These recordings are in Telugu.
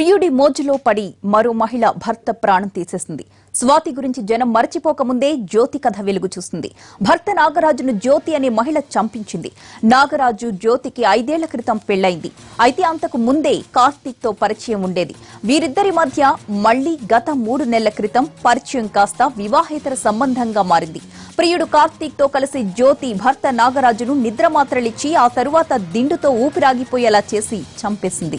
ప్రియుడి మోజులో పడి మరో మహిళ భర్త ప్రాణం తీసేసింది స్వాతి గురించి జనం మరచిపోకముందే జ్యోతి కథ వెలుగు చూస్తుంది భర్త నాగరాజును జ్యోతి అనే మహిళ చంపించింది నాగరాజు జ్యోతికి ఐదేళ్ల క్రితం పెళ్లైంది అయితే అంతకు ముందే కార్తీక్ తో పరిచయం ఉండేది వీరిద్దరి మధ్య మళ్లీ గత మూడు నెలల క్రితం పరిచయం కాస్త వివాహేతర సంబంధంగా మారింది ప్రియుడు కార్తీక్ తో కలిసి జ్యోతి భర్త నాగరాజును నిద్రమాత్రలిచ్చి ఆ తరువాత దిండుతో ఊపిరాగిపోయేలా చేసి చంపేసింది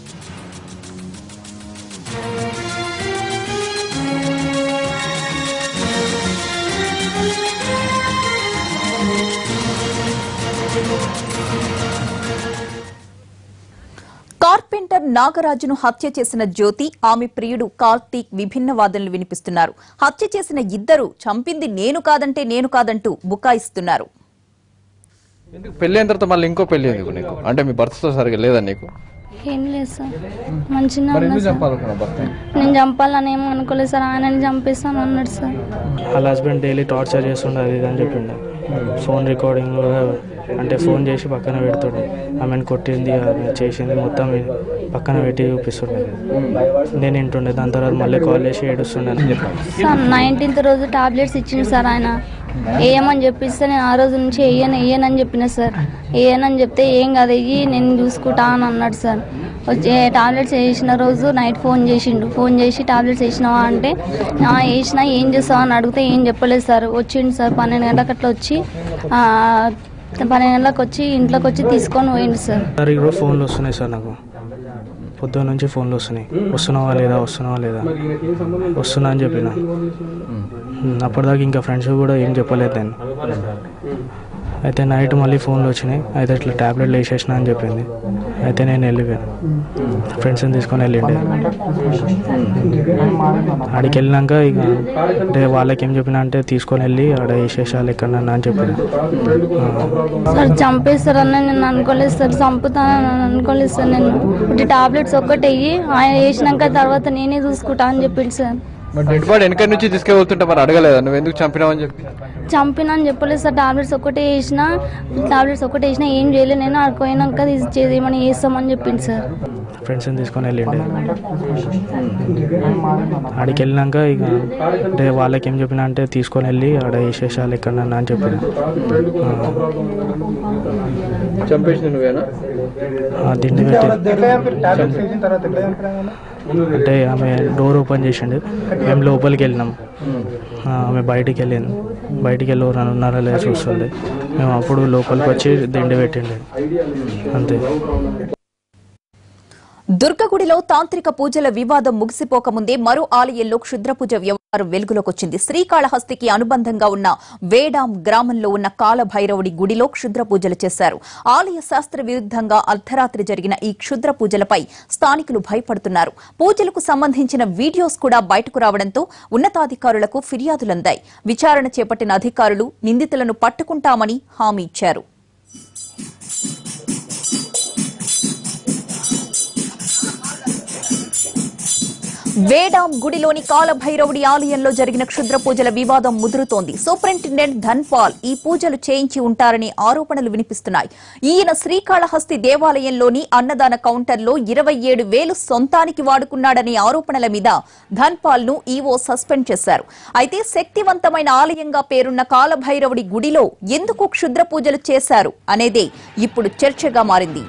కార్పెంటర్ నాగరాజును హత్య చేసిన జ్యోతి ఆమె ప్రియుడు కార్తీక్ విభిన్న వాదనలు వినిపిస్తున్నారు హత్య చేసిన ఇద్దరు చంపింది నేను కాదంటే నేను కాదంటూ బుకాయిస్తున్నారు ఎందుకు పెళ్లి అయిన తర్వాత మళ్ళీ ఇంకో పెళ్లి ఎందుకు నీకు అంటే మీ భర్తతో సరిగా లేదా నీకు ఏం లేదు సార్ మంచిగా మరి ఉన్నా ఎందుకు సార్ చంపాలనుకున్నావు భర్త నేను చంపాలని ఏం అనుకోలేదు సార్ ఆయనని చంపేస్తాను అన్నాడు సార్ వాళ్ళ హస్బెండ్ డైలీ టార్చర్ చేస్తుండే అది ఇది అని చెప్పిండే ఫోన్ రికార్డింగ్ కూడా అంటే ఫోన్ చేసి పక్కన పెడుతుండే ఆమెను కొట్టింది ఆమె చేసింది మొత్తం పక్కన పెట్టి చూపిస్తుండే నేను వింటుండే దాని తర్వాత మళ్ళీ కాల్ చేసి ఏడుస్తుండే అని చెప్పాను సార్ నైన్టీన్త్ రోజు టాబ్లెట్స్ ఇచ్చింది సార్ ఆయన వేయమని చెప్పిస్తే నేను ఆ రోజు నుంచి వేయను వేయనని చెప్పిన సార్ వేయనని చెప్తే ఏం కాదు వెయ్యి నేను చూసుకుంటా అని అన్నాడు సార్ వచ్చి టాబ్లెట్స్ వేసిన రోజు నైట్ ఫోన్ చేసిండు ఫోన్ చేసి టాబ్లెట్స్ వేసినావా అంటే "ఆ, వేసినా ఏం చేస్తావు అని అడిగితే ఏం చెప్పలేదు సార్ వచ్చిండు సార్ పన్నెండు గంటలకు అట్లా వచ్చి ఆ, పన్నెండు గంటలకు వచ్చి ఇంట్లోకి వచ్చి తీసుకొని పోయిండు సార్ సార్ ఈరోజు ఫోన్లు వస్తున్నాయి సార్ నాకు పొద్దున్న నుంచి ఫోన్లు వస్తున్నాయి వస్తున్నావా లేదా వస్తున్నావా లేదా వస్తున్నా అని చెప్పిన ఉమ్, అప్పటిదాకా ఇంకా ఫ్రెండ్స్ కూడా ఏం చెప్పలేదు నేను అయితే నైట్ మళ్ళీ ఫోన్లు వచ్చినాయి అయితే ఇట్లా ట్యాబ్లెట్లు వేసేసిన అని చెప్పింది అయితే నేను వెళ్ళిపోయాను ఫ్రెండ్స్ని తీసుకొని వెళ్ళిండే ఆడికి వెళ్ళినాక ఇక అంటే వాళ్ళకి ఏం చెప్పిన అంటే తీసుకొని వెళ్ళి ఆడ వేసేసాలి ఎక్కడన్నా అని చెప్పిన ఆ. సార్ చంపేస్తారని నేను అనుకోలేదు సార్ చంపుతానని అనుకోలేదు సార్ నేను ఇప్పుడు టాబ్లెట్స్ ఒక్కటి వెయ్యి ఆయన వేసినాక తర్వాత నేనే చూసుకుంటా అని చెప్పింది సార్ మరి డెడ్ బాడీ వెనక నుంచి తీసుకెళ్తుంటే మరి అడగలేదా నువ్వు ఎందుకు చంపినావని చెప్పి చంపినా అని చెప్పలేదు సార్ టాబ్లెట్స్ ఒక్కటే వేసిన టాబ్లెట్స్ ఒక్కటే వేసినా ఏం చేయలేదు నేను ఆడుకోయినాక ఏమని చేస్తామని చెప్పింది సార్ ఫ్రెండ్స్ని తీసుకొని వెళ్ళిండే ఆడికి వెళ్ళినాక ఇక అంటే వాళ్ళకి ఏం చెప్పిన అంటే తీసుకొని వెళ్ళి ఆడ వేసేసాలి ఎక్కడన్నా అని చెప్పిన ఆ. చంపేసింది నువ్వేనా ఆ దిండి పెట్టి అంటే ఆమె డోర్ ఓపెన్ చేసిండు మేము లోపలికి వెళ్ళినాం ఆ, ఆమె బయటికి వెళ్ళింది బయటికి వెళ్ళి ఎవరైనా ఉన్నారా లేదా చూస్తుండే మేము అప్పుడు లోపలికి వచ్చి దిండి పెట్టిండే అంతే దుర్గగుడిలో తాంత్రిక పూజల వివాదం ముగిసిపోకముందే మరో ఆలయంలో క్షుద్ర పూజ వ్యవహారం వెలుగులోకొచ్చింది శ్రీకాళహస్తికి అనుబంధంగా ఉన్న వేడాం గ్రామంలో ఉన్న కాలభైరవుడి గుడిలో క్షుద్ర పూజలు చేశారు ఆలయ శాస్త్ర విరుద్ధంగా అర్ధరాత్రి జరిగిన ఈ క్షుద్ర పూజలపై స్థానికులు భయపడుతున్నారు పూజలకు సంబంధించిన వీడియోస్ కూడా బయటకు రావడంతో ఉన్నతాధికారులకు ఫిర్యాదులందాయి విచారణ చేపట్టిన అధికారులు నిందితులను పట్టుకుంటామని హామీ ఇచ్చారు వేడాం గుడిలోని కాలభైరవుడి ఆలయంలో జరిగిన క్షుద్ర పూజల వివాదం ముదురుతోంది సూపరింటెండెంట్ ధన్పాల్ ఈ పూజలు చేయించి ఉంటారని ఆరోపణలు వినిపిస్తున్నాయి ఈయన శ్రీకాళహస్తి దేవాలయంలోని అన్నదాన కౌంటర్లో ఇరవై ఏడు వేలు సొంతానికి వాడుకున్నాడనే ఆరోపణల మీద ధన్పాల్ ను ఈవో సస్పెండ్ చేశారు అయితే శక్తివంతమైన ఆలయంగా పేరున్న కాలభైరవుడి గుడిలో ఎందుకు క్షుద్ర పూజలు చేశారు అనేదే ఇప్పుడు చర్చగా మారింది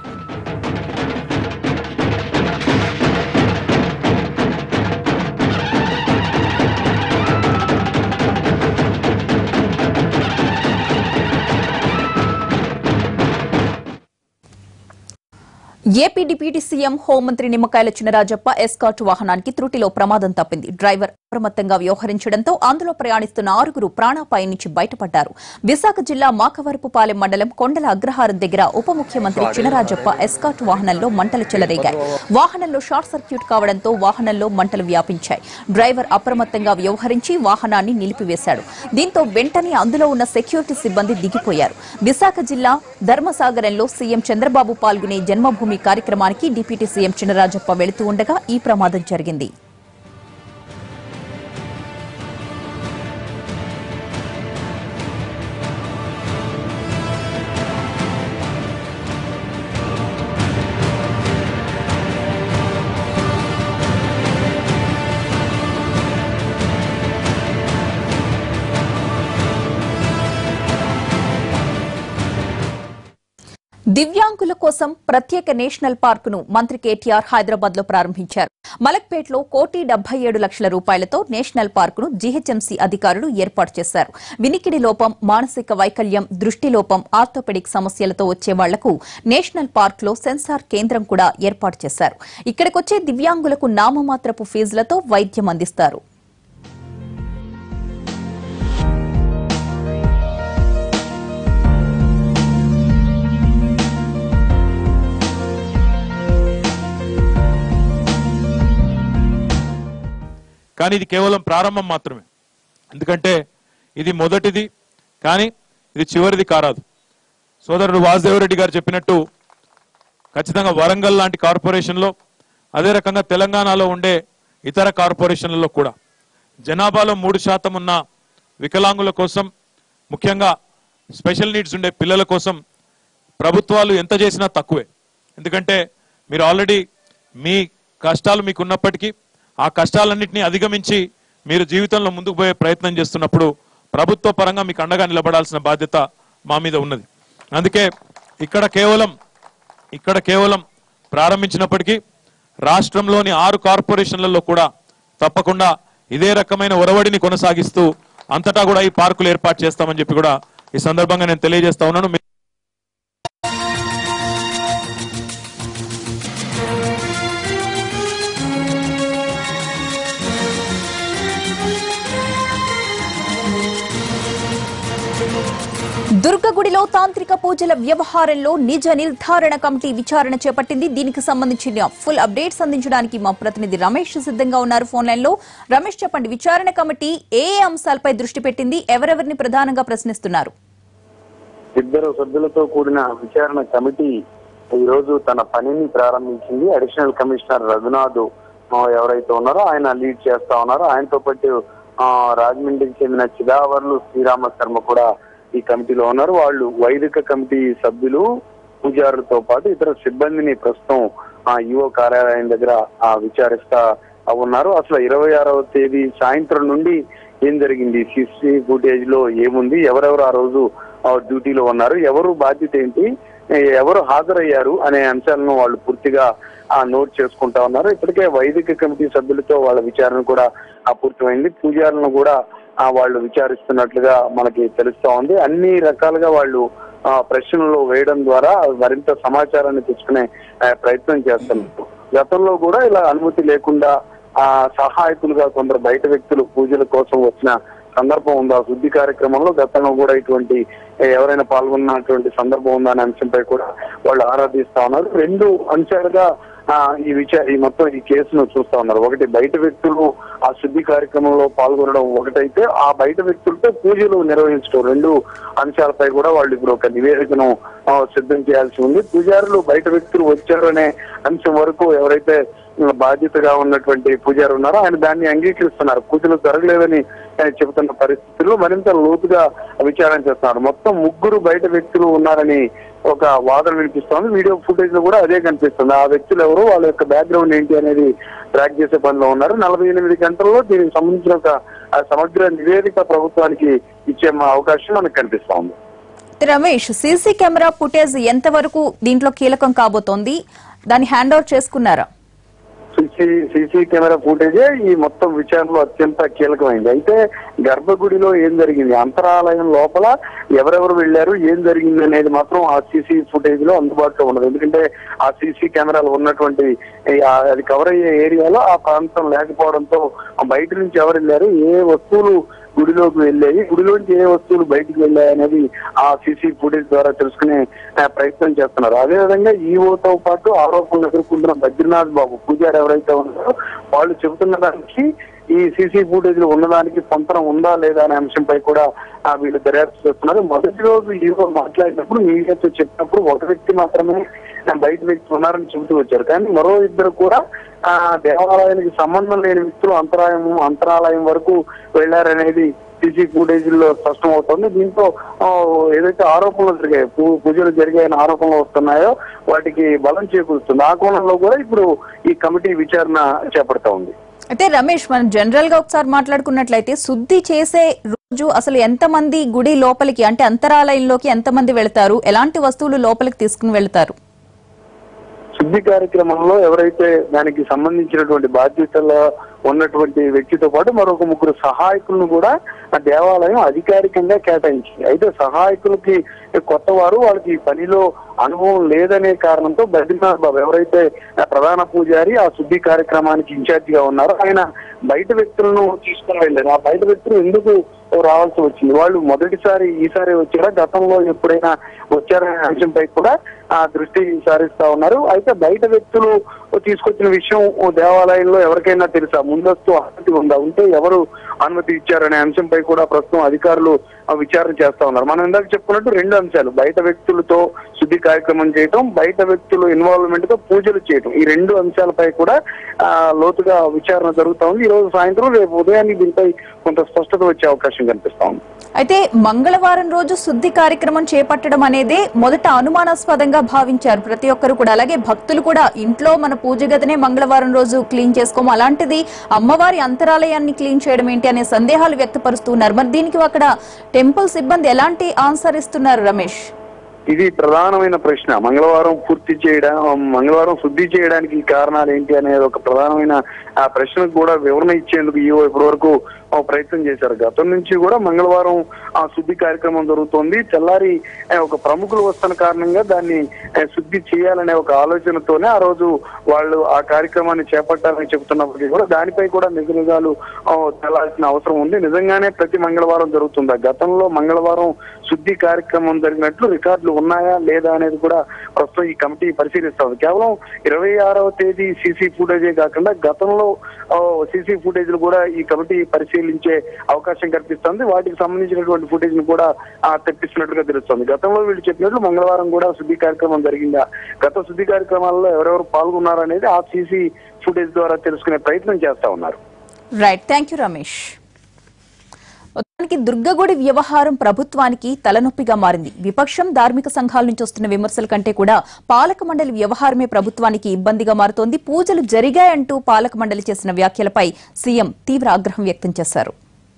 ఏపీ డిప్యూటీ సీఎం హోంమంత్రి నిమ్మకాయల చినరాజప్ప ఎస్కాట్ వాహనానికి త్రుటిలో ప్రమాదం తప్పింది డ్రైవర్ అప్రమత్తంగా వ్యవహరించడంతో అందులో ప్రయాణిస్తున్న ఆరుగురు ప్రాణాపాయం నుంచి బయటపడ్డారు విశాఖ జిల్లా మాకవరపుపాలెం మండలం కొండల అగ్రహారం దగ్గర ఉప ముఖ్యమంత్రి చినరాజప్ప ఎస్కాట్ వాహనంలో మంటలు చెలరేగాయి వాహనంలో షార్ట్ సర్క్యూట్ కావడంతో వాహనంలో మంటలు వ్యాపించాయి డ్రైవర్ అప్రమత్తంగా వ్యవహరించి వాహనాన్ని నిలిపివేశాడు దీంతో వెంటనే అందులో ఉన్న సెక్యూరిటీ సిబ్బంది దిగిపోయారు విశాఖ జిల్లా ధర్మసాగరంలో సీఎం చంద్రబాబు పాల్గొనే జన్మభూమి కార్యక్రమానికి డిప్యూటీ సీఎం చినరాజప్ప వెళుతూ ఉండగా ఈ ప్రమాదం జరిగింది దివ్యాంగుల కోసం ప్రత్యేక నేషనల్ పార్కును మంత్రి కేటీఆర్ హైదరాబాద్ లో ప్రారంభించారు మలక్పేట్లో కోటి డెబ్బై ఏడు లక్షల రూపాయలతో నేషనల్ పార్కును జీహెచ్ఎంసీ అధికారులు ఏర్పాటు చేశారు వినికిడి లోపం మానసిక వైకల్యం దృష్టి లోపం ఆర్థోపెడిక్ సమస్యలతో వచ్చే వాళ్లకు నేషనల్ పార్క్ లో సెన్సార్ కేంద్రం కూడా ఏర్పాటు చేశారు ఇక్కడికొచ్చే దివ్యాంగులకు నామమాత్రపు ఫీజులతో వైద్యం అందిస్తారు కానీ ఇది కేవలం ప్రారంభం మాత్రమే ఎందుకంటే ఇది మొదటిది కానీ ఇది చివరిది కారాదు సోదరుడు వాసుదేవరెడ్డి గారు చెప్పినట్టు ఖచ్చితంగా వరంగల్ లాంటి కార్పొరేషన్లో అదే రకంగా తెలంగాణలో ఉండే ఇతర కార్పొరేషన్లలో కూడా జనాభాలో మూడు శాతం ఉన్న వికలాంగుల కోసం ముఖ్యంగా స్పెషల్ నీడ్స్ ఉండే పిల్లల కోసం ప్రభుత్వాలు ఎంత చేసినా తక్కువే ఎందుకంటే మీరు ఆల్రెడీ మీ కష్టాలు మీకు ఉన్నప్పటికీ ఆ కష్టాలన్నింటినీ అధిగమించి మీరు జీవితంలో ముందుకు పోయే ప్రయత్నం చేస్తున్నప్పుడు ప్రభుత్వ పరంగా మీకు అండగా నిలబడాల్సిన బాధ్యత మా మీద ఉన్నది అందుకే ఇక్కడ కేవలం ఇక్కడ కేవలం ప్రారంభించినప్పటికీ రాష్ట్రంలోని ఆరు కార్పొరేషన్లలో కూడా తప్పకుండా ఇదే రకమైన ఒరవడిని కొనసాగిస్తూ అంతటా కూడా ఈ పార్కులు ఏర్పాటు చేస్తామని చెప్పి కూడా ఈ సందర్భంగా నేను తెలియజేస్తా ఉన్నాను మీ- దుర్గగుడిలో తాంత్రిక పూజల వ్యవహారంలో నిజ నిర్ధారణ కమిటీ విచారణ చేపట్టింది దీనికి సంబంధించిన ఫుల్ అప్డేట్స్ అందించడానికి మా ప్రతినిధి రమేష్ సిద్ధంగా ఉన్నారు ఫోన్ లైన్ లో రమేష్ చెప్పండి విచారణ కమిటీ ఏ ఏ అంశాలపై దృష్టి పెట్టింది ఎవరెవరిని ప్రధానంగా ప్రశ్నిస్తున్నారు ఇద్దరు సభ్యులతో కూడిన విచారణ కమిటీ ఈ రోజు తన పనిని ప్రారంభించింది అడిషనల్ కమిషనర్ రఘునాథ్ ఆ, ఎవరైతే ఉన్నారో ఆయన లీడ్ చేస్తా ఉన్నారు ఆయనతో పాటు ఆ, రాజమండ్రికి చెందిన చిదావర్లు శ్రీరామ శర్మ కూడా ఈ కమిటీలో ఉన్నారు వాళ్ళు వైదిక కమిటీ సభ్యులు పూజారులతో పాటు ఇతర సిబ్బందిని ప్రస్తుతం ఆ ఈఓ కార్యాలయం దగ్గర ఆ విచారిస్తా ఉన్నారు అసలు ఇరవై ఆరవ తేదీ సాయంత్రం నుండి ఏం జరిగింది సిసి ఫుటేజ్ లో ఏముంది ఎవరెవరు ఆ రోజు ఆ, డ్యూటీలో ఉన్నారు ఎవరు బాధ్యత ఏంటి ఏ, ఎవరు హాజరయ్యారు అనే అంశాలను వాళ్ళు పూర్తిగా ఆ నోట్ చేసుకుంటా ఉన్నారు ఇప్పటికే వైదిక కమిటీ సభ్యులతో వాళ్ళ విచారణ కూడా ఆ పూర్తయింది పూజారులను కూడా ఆ వాళ్ళు విచారిస్తున్నట్లుగా మనకి తెలుస్తా ఉంది అన్ని రకాలుగా వాళ్ళు ఆ ప్రశ్నలు వేయడం ద్వారా మరింత సమాచారాన్ని తెచ్చుకునే ఆ, ప్రయత్నం చేస్తున్నారు గతంలో కూడా ఇలా అనుమతి లేకుండా ఆ సహాయకులుగా కొందరు బయట వ్యక్తులు పూజల కోసం వచ్చిన సందర్భం ఉందా శుద్ధి కార్యక్రమంలో గతంలో కూడా ఇటువంటి ఏ, ఎవరైనా పాల్గొన్నటువంటి సందర్భం ఉందా అనే అంశంపై కూడా వాళ్ళు ఆరాధిస్తా ఉన్నారు రెండు అంశాలుగా ఆ, ఈ విచార ఈ మొత్తం ఈ కేసును చూస్తా ఉన్నారు ఒకటి బయట వ్యక్తులు ఆ శుద్ధి కార్యక్రమంలో పాల్గొనడం ఒకటైతే ఆ బయట వ్యక్తులతో పూజలు నిర్వహించడం రెండు అంశాలపై కూడా వాళ్ళు ఇప్పుడు ఒక నివేదికను ఆ, సిద్ధం చేయాల్సి ఉంది పూజారులు బయట వ్యక్తులు వచ్చారు అనే అంశం వరకు ఎవరైతే ఉమ్, బాధ్యతగా ఉన్నటువంటి పూజారి ఉన్నారో ఆయన దాన్ని అంగీకరిస్తున్నారు పూజలు జరగలేదని ఆయన చెబుతున్న పరిస్థితుల్లో మరింత లోతుగా విచారణ చేస్తున్నారు మొత్తం ముగ్గురు బయట వ్యక్తులు ఉన్నారని ఒక వాదన వినిపిస్తోంది వీడియో ఫుటేజ్ లో కూడా అదే కనిపిస్తుంది ఆ వ్యక్తులు ఎవరు వాళ్ళ యొక్క బ్యాక్గ్రౌండ్ ఏంటి అనేది ట్రాక్ చేసే పనిలో ఉన్నారు నలభై ఎనిమిది గంటల్లో దీనికి సంబంధించిన ఒక ఆ, సమగ్ర నివేదిక ప్రభుత్వానికి ఇచ్చే మా అవకాశం మనకు కనిపిస్తా ఉంది రమేష్ సీసీ కెమెరా ఫుటేజ్ ఎంతవరకు దీంట్లో కీలకం కాబోతోంది దాన్ని హ్యాండ్ ఓవర్ చేసుకున్నారా సీసీ సీసీ కెమెరా ఫుటేజే ఈ మొత్తం విచారణలో అత్యంత కీలకమైంది అయితే గర్భగుడిలో ఏం జరిగింది అంతరాలయం లోపల ఎవరెవరు వెళ్ళారు ఏం జరిగింది అనేది మాత్రం ఆ సీసీ ఫుటేజ్ లో అందుబాటులో ఉండదు ఎందుకంటే ఆ సీసీ కెమెరాలు ఉన్నటువంటి ఈ ఆ- అది కవర్ అయ్యే ఏరియాలో ఆ ప్రాంతం లేకపోవడంతో ఆ బయట నుంచి ఎవరు వెళ్ళారు ఏ వస్తువులు గుడిలోకి వెళ్ళాయి గుడిలోంచి ఏ వస్తువులు బయటికి వెళ్ళాయి అనేది ఆ సీసీ ఫుటేజ్ ద్వారా తెలుసుకునే ఆ, ప్రయత్నం చేస్తున్నారు అదేవిధంగా ఈఓతో పాటు ఆరోపణలు ఎదుర్కొంటున్న బద్రీనాథ్ బాబు పూజారి ఎవరైతే ఉన్నారో వాళ్ళు చెబుతున్న దానికి ఈ సీసీ ఫుటేజ్ లో ఉన్నదానికి పొంతనం ఉందా లేదా అనే అంశంపై కూడా ఆ, వీళ్ళు దర్యాప్తు చేస్తున్నారు మొదటి రోజు ఈవో మాట్లాడినప్పుడు మీడియాతో చెప్పినప్పుడు ఒక వ్యక్తి మాత్రమే ఆ, బయట వ్యక్తి ఉన్నారని చెబుతూ వచ్చారు కానీ మరో ఇద్దరు కూడా ఆ దేవాలయానికి సంబంధం లేని వ్యక్తులు అంతరాయం అంతరాలయం వరకు వెళ్లారనేది సీసీ ఫుటేజ్ లో స్పష్టం అవుతుంది దీంతో ఆ, ఏదైతే ఆరోపణలు జరిగాయి పూ- పూజలు జరిగాయని ఆరోపణలు వస్తున్నాయో వాటికి బలం చేకూరుస్తుంది ఆ కోణంలో కూడా ఇప్పుడు ఈ కమిటీ విచారణ చేపడతా ఉంది అయితే రమేష్ మనం జనరల్ గా ఒకసారి మాట్లాడుకున్నట్లయితే శుద్ధి చేసే రోజు అసలు ఎంతమంది గుడి లోపలికి అంటే అంతరాలయంలోకి ఎంతమంది వెళ్తారు ఎలాంటి వస్తువులు లోపలికి తీసుకుని వెళ్తారు శుద్ధి కార్యక్రమంలో ఎవరైతే దానికి సంబంధించినటువంటి బాధ్యతలో ఉన్నటువంటి వ్యక్తితో పాటు మరొక ముగ్గురు సహాయకులను కూడా ఆ దేవాలయం అధికారికంగా కేటాయించింది అయితే సహాయకులకి కొత్త వారు వాళ్ళకి ఈ పనిలో అనుభవం లేదనే కారణంతో బద్రీనాథ్ బాబు ఎవరైతే ఆ ప్రధాన పూజారి ఆ శుద్ధి కార్యక్రమానికి ఇన్ఛార్జ్ గా ఉన్నారో ఆయన బయట వ్యక్తులను తీసుకుని వెళ్ళారు ఆ బయట వ్యక్తులు ఎందుకు రావాల్సి వచ్చింది వాళ్ళు మొదటిసారి ఈసారి వచ్చారా గతంలో ఎప్పుడైనా వచ్చారనే అంశంపై కూడా ఆ దృష్టి సారిస్తా ఉన్నారు అయితే బయట వ్యక్తులు తీసుకొచ్చిన విషయం ఓ దేవాలయంలో ఎవరికైనా తెలుసా ముందస్తు అనుమతి ఉందా ఉంటే ఎవరు అనుమతి ఇచ్చారనే అంశంపై కూడా ప్రస్తుతం అధికారులు ఆ విచారణ చేస్తా ఉన్నారు మనం ఇందాక చెప్పుకున్నట్టు రెండు అంశాలు బయట వ్యక్తులతో శుద్ధి కార్యక్రమం చేయటం బయట వ్యక్తులు ఇన్వాల్వ్మెంట్ తో పూజలు చేయటం ఈ రెండు అంశాలపై కూడా ఆ లోతుగా విచారణ జరుగుతా ఉంది ఈ రోజు సాయంత్రం రేపు ఉదయాన్నే దీనిపై కొంత స్పష్టత వచ్చే అవకాశం కనిపిస్తా ఉంది అయితే మంగళవారం రోజు శుద్ధి కార్యక్రమం చేపట్టడం అనేది మొదట అనుమానాస్పదంగా భావించారు ప్రతి ఒక్కరు కూడా అలాగే భక్తులు కూడా ఇంట్లో మన పూజ గదినే మంగళవారం రోజు క్లీన్ చేసుకోము అలాంటిది అమ్మవారి అంతరాలయాన్ని క్లీన్ చేయడం ఏంటి అనే సందేహాలు వ్యక్తపరుస్తున్నారు మరి దీనికి అక్కడ టెంపుల్ సిబ్బంది ఎలాంటి ఆన్సర్ ఇస్తున్నారు రమేష్ ఇది ప్రధానమైన ప్రశ్న మంగళవారం పూర్తి చేయడం మంగళవారం శుద్ధి చేయడానికి కారణాలు ఏంటి అనేది ఒక ప్రధానమైన ఆ ప్రశ్నకు కూడా వివరణ ఇచ్చేందుకు ఈవో ఇప్పటి వరకు ప్రయత్నం చేశారు గతం నుంచి కూడా మంగళవారం ఆ శుద్ధి కార్యక్రమం జరుగుతోంది తెల్లారి ఆ, ఒక ప్రముఖులు వస్తున్న కారణంగా దాన్ని ఆ, శుద్ధి చేయాలనే ఒక ఆలోచనతోనే ఆ రోజు వాళ్ళు ఆ కార్యక్రమాన్ని చేపట్టాలని చెబుతున్నప్పటికీ కూడా దానిపై కూడా నిజ నిజాలు ఆ, తెలాల్సిన అవసరం ఉంది నిజంగానే ప్రతి మంగళవారం జరుగుతుందా గతంలో మంగళవారం శుద్ధి కార్యక్రమం జరిగినట్లు రికార్డులు ఉన్నాయా లేదా అనేది కూడా ప్రస్తుతం ఈ కమిటీ పరిశీలిస్తుంది కేవలం ఇరవై ఆరవ తేదీ సీసీ ఫుటేజే కాకుండా గతంలో సీసీ ఫుటేజ్లు కూడా ఈ కమిటీ పరిశీలించే అవకాశం కల్పిస్తుంది వాటికి సంబంధించినటువంటి ఫుటేజ్ ను కూడా ఆ, తెప్పిస్తున్నట్టుగా తెలుస్తుంది గతంలో వీళ్ళు చెప్పినట్లు మంగళవారం కూడా శుద్ధి కార్యక్రమం జరిగిందా గత శుద్ధి కార్యక్రమాల్లో ఎవరెవరు పాల్గొన్నారనేది ఆ సీసీ ఫుటేజ్ ద్వారా తెలుసుకునే ప్రయత్నం చేస్తా ఉన్నారు రైట్ థ్యాంక్ యూ రమేష్ మొత్తానికి దుర్గగుడి వ్యవహారం ప్రభుత్వానికి తలనొప్పిగా మారింది విపక్షం ధార్మిక సంఘాల నుంచి వస్తున్న విమర్శల కంటే కూడా పాలక మండలి వ్యవహారమే ప్రభుత్వానికి ఇబ్బందిగా మారుతోంది పూజలు జరిగాయంటూ పాలక మండలి చేసిన వ్యాఖ్యలపై సీఎం తీవ్ర ఆగ్రహం వ్యక్తం చేశారు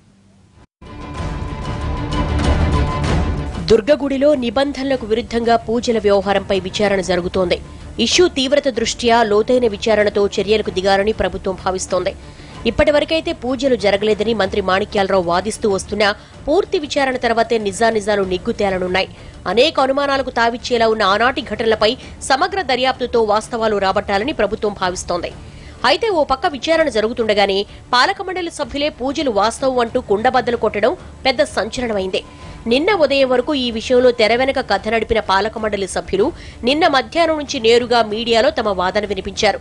దుర్గగుడిలో నిబంధనలకు విరుద్ధంగా పూజల వ్యవహారంపై విచారణ జరుగుతోంది ఇష్యూ తీవ్రత దృష్ట్యా లోతైన విచారణతో చర్యలకు దిగాలని ప్రభుత్వం భావిస్తోంది ఇప్పటివరకైతే పూజలు జరగలేదని మంత్రి మాణిక్యాలరావు వాదిస్తూ వస్తున్నా పూర్తి విచారణ తర్వాతే నిజానిజాలు నిగ్గు తేలనున్నాయి అనేక అనుమానాలకు తావిచ్చేలా ఉన్న ఆనాటి ఘటనలపై సమగ్ర దర్యాప్తుతో వాస్తవాలు రాబట్టాలని ప్రభుత్వం భావిస్తోంది అయితే ఓ పక్క విచారణ జరుగుతుండగానే పాలక మండలి సభ్యులే పూజలు వాస్తవం అంటూ కుండబద్దలు కొట్టడం పెద్ద సంచలనమైంది నిన్న ఉదయం వరకు ఈ విషయంలో తెర వెనక కథ నడిపిన పాలక మండలి సభ్యులు నిన్న మధ్యాహ్నం నుంచి నేరుగా మీడియాలో తమ వాదన వినిపించారు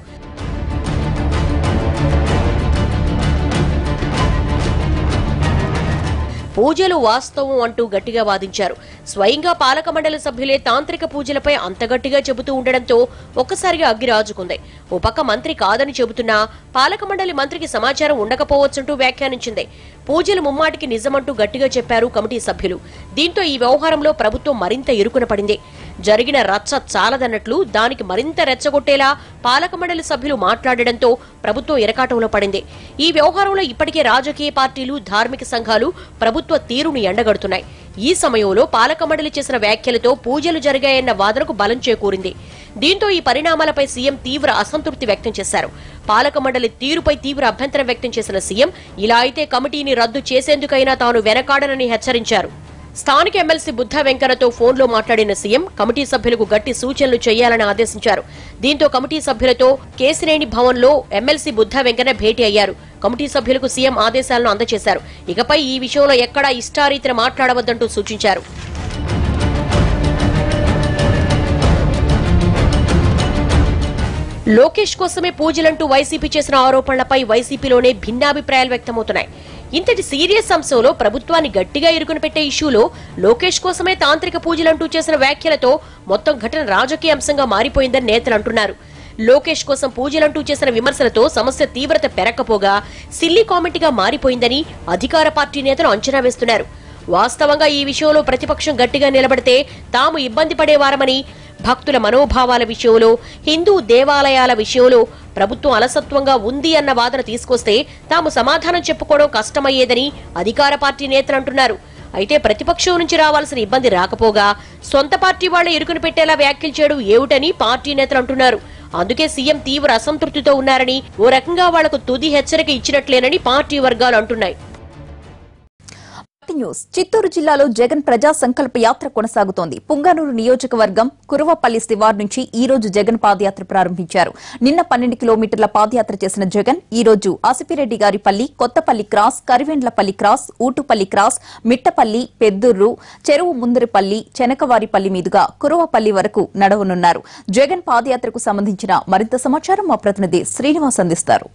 పూజలు వాస్తవం అంటూ గట్టిగా వాదించారు స్వయంగా పాలక మండలి సభ్యులే తాంత్రిక పూజలపై అంత గట్టిగా చెబుతూ ఉండడంతో ఒక్కసారిగా అగ్గి రాజుకుంది ఓ పక్క మంత్రి కాదని చెబుతున్నా పాలక మండలి మంత్రికి సమాచారం ఉండకపోవచ్చంటూ వ్యాఖ్యానించింది పూజలు ముమ్మాటికి నిజమంటూ గట్టిగా చెప్పారు కమిటీ సభ్యులు దీంతో ఈ వ్యవహారంలో ప్రభుత్వం మరింత ఇరుకున పడింది జరిగిన రచ్చ చాలదన్నట్లు దానికి మరింత రెచ్చగొట్టేలా పాలక మండలి సభ్యులు మాట్లాడడంతో ప్రభుత్వం ఇరకాటంలో పడింది ఈ వ్యవహారంలో ఇప్పటికే రాజకీయ పార్టీలు ధార్మిక సంఘాలు ప్రభుత్వ తీరును ఎండగడుతున్నాయి ఈ సమయంలో పాలక మండలి చేసిన వ్యాఖ్యలతో పూజలు జరిగాయన్న వాదనకు బలం చేకూరింది దీంతో ఈ పరిణామాలపై సీఎం తీవ్ర అసంతృప్తి వ్యక్తం చేశారు పాలక మండలి తీరుపై తీవ్ర అభ్యంతరం వ్యక్తం చేసిన సీఎం ఇలా అయితే కమిటీని రద్దు చేసేందుకైనా తాను వెనకాడనని హెచ్చరించారు స్థానిక ఎమ్మెల్సీ బుద్ధ వెంకన్నతో ఫోన్లో మాట్లాడిన సీఎం కమిటీ సభ్యులకు గట్టి సూచనలు చేయాలని ఆదేశించారు దీంతో కమిటీ సభ్యులతో కేసినేని భవన్లో ఎమ్మెల్సీ బుద్ధ వెంకన్న భేటీ అయ్యారు కమిటీ సభ్యులకు సీఎం ఆదేశాలను అందజేశారు ఇకపై ఈ విషయంలో ఎక్కడా ఇష్టారీతిన మాట్లాడవద్దంటూ సూచించారు లోకేష్ కోసమే పూజలంటూ వైసీపీ చేసిన ఆరోపణలపై వైసీపీలోనే భిన్నాభిప్రాయాలు వ్యక్తమవుతున్నాయి ఇంతటి సీరియస్ అంశంలో ప్రభుత్వాన్ని గట్టిగా ఇరుకుని పెట్టే ఇష్యూలో లోకేష్ కోసమే తాంత్రిక పూజలంటూ చేసిన వ్యాఖ్యలతో మొత్తం ఘటన రాజకీయ అంశంగా మారిపోయిందని నేతలు అంటున్నారు లోకేష్ కోసం పూజలంటూ చేసిన విమర్శలతో సమస్య తీవ్రత పెరక్కపోగా సిల్లీ కామెంట్గా మారిపోయిందని అధికార పార్టీ నేతలు అంచనా వేస్తున్నారు వాస్తవంగా ఈ విషయంలో ప్రతిపక్షం గట్టిగా నిలబడితే తాము ఇబ్బంది పడేవారమని భక్తుల మనోభావాల విషయంలో హిందూ దేవాలయాల విషయంలో ప్రభుత్వం అలసత్వంగా ఉంది అన్న వాదన తీసుకొస్తే తాము సమాధానం చెప్పుకోవడం కష్టమయ్యేదని అధికార పార్టీ నేతలు అంటున్నారు అయితే ప్రతిపక్షం నుంచి రావాల్సిన ఇబ్బంది రాకపోగా సొంత పార్టీ వాళ్లే ఇరుకును పెట్టేలా వ్యాఖ్యలు చేయడం ఏమిటని పార్టీ నేతలు అంటున్నారు అందుకే సీఎం తీవ్ర అసంతృప్తితో ఉన్నారని ఓ రకంగా వాళ్లకు తుది హెచ్చరిక ఇచ్చినట్లేనని పార్టీ వర్గాలు అంటున్నాయి పార్టీ న్యూస్ చిత్తూరు జిల్లాలో జగన్ ప్రజా సంకల్ప యాత్ర కొనసాగుతోంది పుంగనూరు నియోజకవర్గం కురువపల్లి శివార్ నుంచి ఈ రోజు జగన్ పాదయాత్ర ప్రారంభించారు నిన్న పన్నెండు కిలోమీటర్ల పాదయాత్ర చేసిన జగన్ ఈ రోజు Asipireddy Garipalli Kothapalli cross Karivendlapalli cross Ootupalli cross Mittapalli Peddurru చెరువు ముందరిపల్లి చెనకవారిపల్లి మీదుగా కురువపల్లి వరకు నడవనున్నారు జగన్ పాదయాత్రకు సంబంధించిన మరింత సమాచారం మా ప్రతినిధి శ్రీనివాస్ అందిస్తారు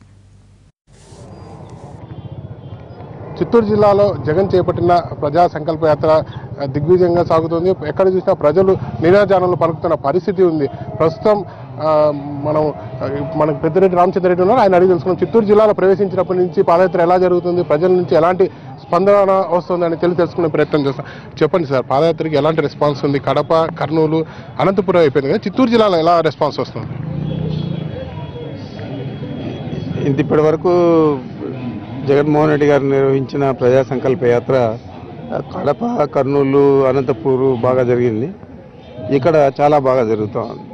చిత్తూరు జిల్లాలో జగన్ చేపట్టిన ప్రజా సంకల్ప యాత్ర ఆ, దిగ్విజయంగా సాగుతుంది ఎక్కడ చూసినా ప్రజలు నిరాజానంలో పలుకుతున్న పరిస్థితి ఉంది ప్రస్తుతం ఆ, మనం ఆ, మనకు పెద్దిరెడ్డి రామచంద్రరెడ్డి ఉన్నారు ఆయన అడిగి తెలుసుకున్నాం చిత్తూరు జిల్లాలో ప్రవేశించినప్పటి నుంచి పాదయాత్ర ఎలా జరుగుతుంది ప్రజల నుంచి ఎలాంటి స్పందన వస్తుందని తెలిసి తెలుసుకునే ప్రయత్నం చేస్తాం చెప్పండి సార్ పాదయాత్రకి ఎలాంటి రెస్పాన్స్ ఉంది కడప కర్నూలు అనంతపురం అయిపోయింది కదా చిత్తూరు జిల్లాలో ఎలా రెస్పాన్స్ వస్తుంది ఇంత ఇప్పటి వరకు జగన్మోహన్ రెడ్డి గారు నిర్వహించిన ప్రజా సంకల్ప యాత్ర కడప కర్నూలు అనంతపూరు బాగా జరిగింది ఇక్కడ చాలా బాగా జరుగుతూ ఉంది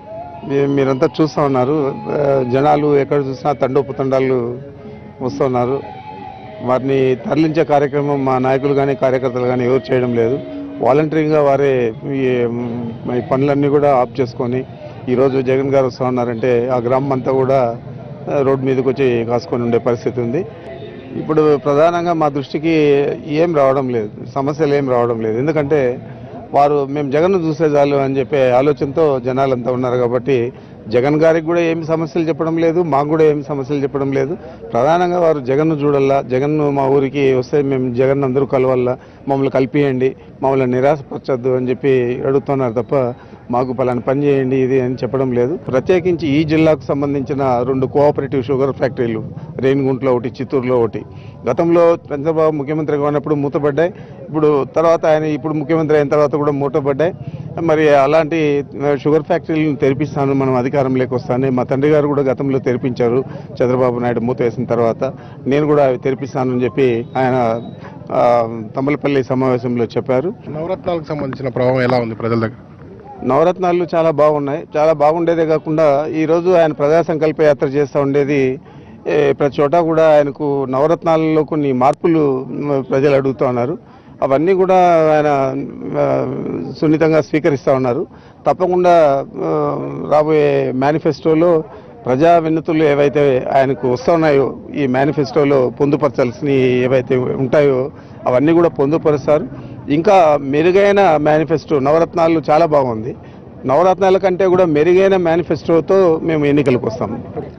మీ- మీరంతా చూస్తూ ఉన్నారు ఆ, జనాలు ఎక్కడ చూసినా తండోపతండాలు వస్తున్నారు వారిని తరలించే కార్యక్రమం మా నాయకులు కానీ కార్యకర్తలు కానీ ఎవరు చేయడం లేదు వాలంటరీగా వారే ఈ మ్, ఈ పనులన్నీ కూడా ఆఫ్ చేసుకొని ఈరోజు జగన్ గారు వస్తూ ఉన్నారంటే ఆ గ్రామం అంతా కూడా ఆ, రోడ్డు మీదకి వచ్చి కాసుకొని ఉండే పరిస్థితి ఉంది ఇప్పుడు ప్రధానంగా మా దృష్టికి ఏం రావడం లేదు సమస్యలు ఏం రావడం లేదు ఎందుకంటే వారు మేము జగన్ను చూసే చాలు అని చెప్పే ఆలోచనతో జనాలంతా ఉన్నారు కాబట్టి జగన్ గారికి కూడా ఏమి సమస్యలు చెప్పడం లేదు మాకు కూడా ఏమి సమస్యలు చెప్పడం లేదు ప్రధానంగా వారు జగన్ను చూడాలా జగన్ మా ఊరికి వస్తే మేము జగన్ అందరూ కలవాలా మమ్మల్ని కలిపియండి మమ్మల్ని నిరాశపరచద్దు అని చెప్పి అడుగుతున్నారు తప్ప మాకు పలానా పని చేయండి ఇది అని చెప్పడం లేదు ప్రత్యేకించి ఈ జిల్లాకు సంబంధించిన రెండు కోఆపరేటివ్ షుగర్ ఫ్యాక్టరీలు రేణిగుంటలో ఒకటి చిత్తూరులో ఒకటి గతంలో చంద్రబాబు ముఖ్యమంత్రిగా ఉన్నప్పుడు మూతపడ్డాయి ఇప్పుడు తర్వాత ఆయన ఇప్పుడు ముఖ్యమంత్రి అయిన తర్వాత కూడా మూతపడ్డాయి మరి అలాంటి ఆ, షుగర్ ఫ్యాక్టరీలను తెరిపిస్తాను మనం అధికారంలోకి వస్తాను మా తండ్రి గారు కూడా గతంలో తెరిపించారు చంద్రబాబు నాయుడు మూత వేసిన తర్వాత నేను కూడా అవి తెరిపిస్తానని చెప్పి ఆయన ఆ, తమ్మలపల్లి సమావేశంలో చెప్పారు నవరత్నాలకు సంబంధించిన ప్రభావం ఎలా ఉంది ప్రజల దగ్గర నవరత్నాలు చాలా బాగున్నాయి చాలా బాగుండేదే కాకుండా ఈరోజు ఆయన ప్రజా సంకల్ప యాత్ర చేస్తూ ఉండేది ఏ, ప్రతి చోట కూడా ఆయనకు నవరత్నాలలో కొన్ని మార్పులు మ్, ప్రజలు అడుగుతూ ఉన్నారు అవన్నీ కూడా ఆయన ఆ, సున్నితంగా స్వీకరిస్తూ ఉన్నారు తప్పకుండా ఆ, రాబోయే మేనిఫెస్టోలో ప్రజా వినతులు ఏవైతే ఆయనకు వస్తున్నాయో ఈ మేనిఫెస్టోలో పొందుపరచాల్సినవి ఏవైతే ఉంటాయో అవన్నీ కూడా పొందుపరుస్తారు ఇంకా మెరుగైన మేనిఫెస్టో నవరత్నాలు చాలా బాగుంది నవరత్నాల కంటే కూడా మెరుగైన మేనిఫెస్టోతో మేము ఎన్నికలకు వస్తాము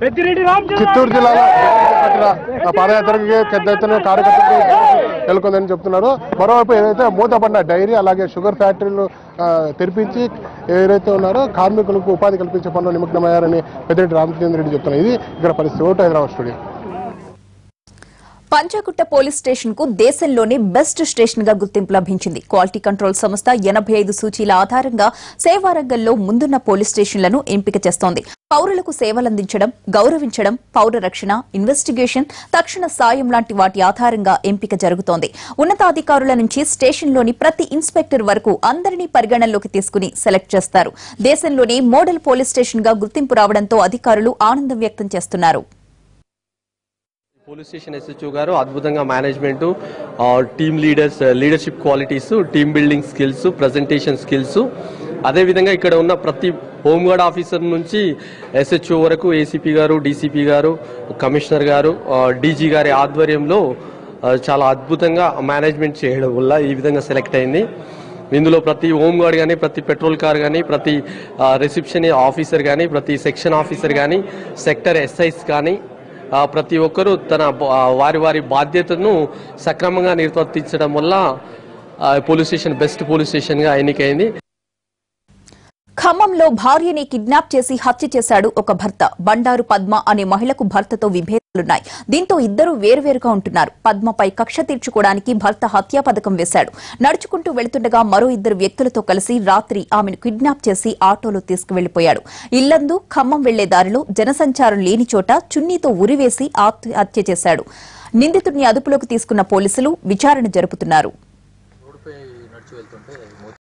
చిత్తూరు జిల్లాలో చేపట్టిన ఆ పాదయాత్రకి పెద్ద ఎత్తున కార్యకర్తలు నెలకొందని చెప్తున్నారు మరోవైపు ఏదైతే మూతపడిన డైరీ అలాగే షుగర్ ఫ్యాక్టరీలు ఆ, తెరిపించి ఎవరైతే ఉన్నారో కార్మికులకు ఉపాధి కల్పించే పనులు నిమగ్నమయ్యారని పెద్దిరెడ్డి రామచంద్ర రెడ్డి చెప్తున్నారు ఇది ఇక్కడ పరిస్థితి ఓటు Hyderabad studio Panjagutta police station కు దేశంలోనే బెస్ట్ స్టేషన్ గా గుర్తింపు లభించింది క్వాలిటీ కంట్రోల్ సంస్థ ఎనభై ఐదు సూచీల ఆధారంగా సేవా రంగంలో ముందున్న పోలీస్ స్టేషన్లను ఎంపిక చేస్తోంది పౌరులకు సేవలందించడం గౌరవించడం పౌర రక్షణ ఇన్వెస్టిగేషన్ తక్షణ సాయం లాంటి వాటి ఆధారంగా ఎంపిక జరుగుతోంది ఉన్నతాధికారుల నుంచి స్టేషన్లోని ప్రతి ఇన్స్పెక్టర్ వరకు అందరినీ పరిగణనలోకి తీసుకుని సెలెక్ట్ చేస్తారు దేశంలోనే మోడల్ పోలీస్ స్టేషన్ గా గుర్తింపు రావడంతో అధికారులు ఆనందం వ్యక్తం చేస్తున్నారు పోలీస్ స్టేషన్ ఎస్హెచ్ఓ గారు అద్భుతంగా management team leaders leadership qualities team building skills presentation skills అదేవిధంగా ఇక్కడ ఉన్న ప్రతి హోంగార్డ్ ఆఫీసర్ నుంచి ఎస్హెచ్ఓ వరకు ఏసీపీ గారు డీసీపీ గారు కమిషనర్ గారు డీజీ గారి ఆధ్వర్యంలో ఆ, చాలా అద్భుతంగా మేనేజ్మెంట్ చేయడం వల్ల ఈ విధంగా సెలెక్ట్ అయింది ఇందులో ప్రతి హోమ్ గార్డ్ కానీ ప్రతి పెట్రోల్ కార్ కానీ ప్రతి రిసెప్షన్ ఆఫీసర్ కానీ ప్రతి సెక్షన్ ఆఫీసర్ కానీ సెక్టర్ ఎస్ఐస్ కానీ ఆ, ప్రతి ఒక్కరూ తన బ- ఆ, వారి వారి బాధ్యతను సక్రమంగా నిర్వర్తించడం వల్ల ఆ, పోలీస్ స్టేషన్ బెస్ట్ పోలీస్ స్టేషన్గా ఎన్నికైంది ఖమ్మంలో భార్యని కిడ్నాప్ చేసి హత్య చేశాడు ఒక భర్త బండారు పద్మ అనే మహిళకు భర్తతో విభేదాలున్నాయి దీంతో ఇద్దరు వేరువేరుగా ఉంటున్నారు పద్మపై కక్ష తీర్చుకోవడానికి భర్త హత్యా పథకం వేశాడు నడుచుకుంటూ వెళ్తుండగా మరో ఇద్దరు వ్యక్తులతో కలిసి రాత్రి ఆమెను కిడ్నాప్ చేసి ఆటోలో తీసుకువెళ్లిపోయాడు ఇల్లందు ఖమ్మం వెళ్లే దారిలో జనసంచారం లేని చోట చున్నీతో ఉరివేసి ఆత్మ- హత్య చేశాడు నిందితుడిని అదుపులోకి తీసుకున్న పోలీసులు విచారణ జరుపుతున్నారు